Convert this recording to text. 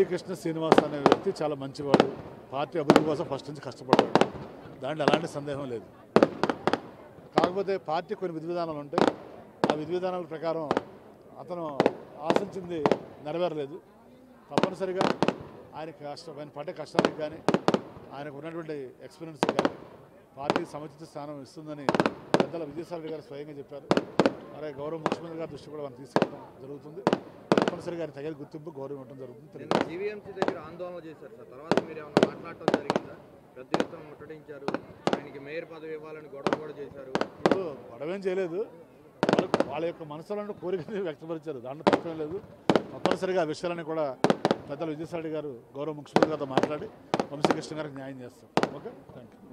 వంశీకృష్ణ శ్రీనివాస్ అనే వ్యక్తి చాలా మంచివాడు పార్టీ అభివృద్ధి కోసం ఫస్ట్ నుంచి కష్టపడ్డాడు దాంట్లో ఎలాంటి సందేహం లేదు కాకపోతే పార్టీ కొన్ని విధి విధానాలు ఉంటాయి ఆ విధి విధానాల ప్రకారం అతను ఆశించింది నెరవేరలేదు తప్పనిసరిగా ఆయన కష్టం ఆయన పడ్డ కష్టానికి కానీ ఆయనకు ఉన్నటువంటి ఎక్స్పీరియన్స్ కానీ పార్టీ సముచిత స్థానం ఇస్తుందని పెద్దల విజయసాయి గారు స్వయంగా చెప్పారు అలాగే గౌరవ ముఖ్యమంత్రి గారి దృష్టి కూడా మనం తీసుకెళ్ళడం జరుగుతుంది తప్పనిసరిగా ఆయన తగిన గుర్తింపు గౌరవం ఇవ్వడం జరుగుతుంది నిన్న తెలియదు జీవీఎంసీ దగ్గర ఆందోళన చేశారు సార్ తర్వాత మీరు ఏమైనా మాట్లాడటం జరిగిందా పెద్ద ఎత్తున ముట్టడించారు ఆయనకి మేయర్ పదవి ఇవ్వాలని గొడవ కూడా చేశారు ఇప్పుడు గొడవేం చేయలేదు వాళ్ళు వాళ్ళ యొక్క మనసులో కోరికని వ్యక్తపరిచారు దాంట్లో తప్పేం లేదు తప్పనిసరిగా ఆ విషయాలని కూడా పెద్దలు విజయసాయి గారు గౌరవ ముఖ్యమంత్రి గారితో మాట్లాడి వంశీకృష్ణ గారికి న్యాయం చేస్తారు ఓకే థ్యాంక్ యూ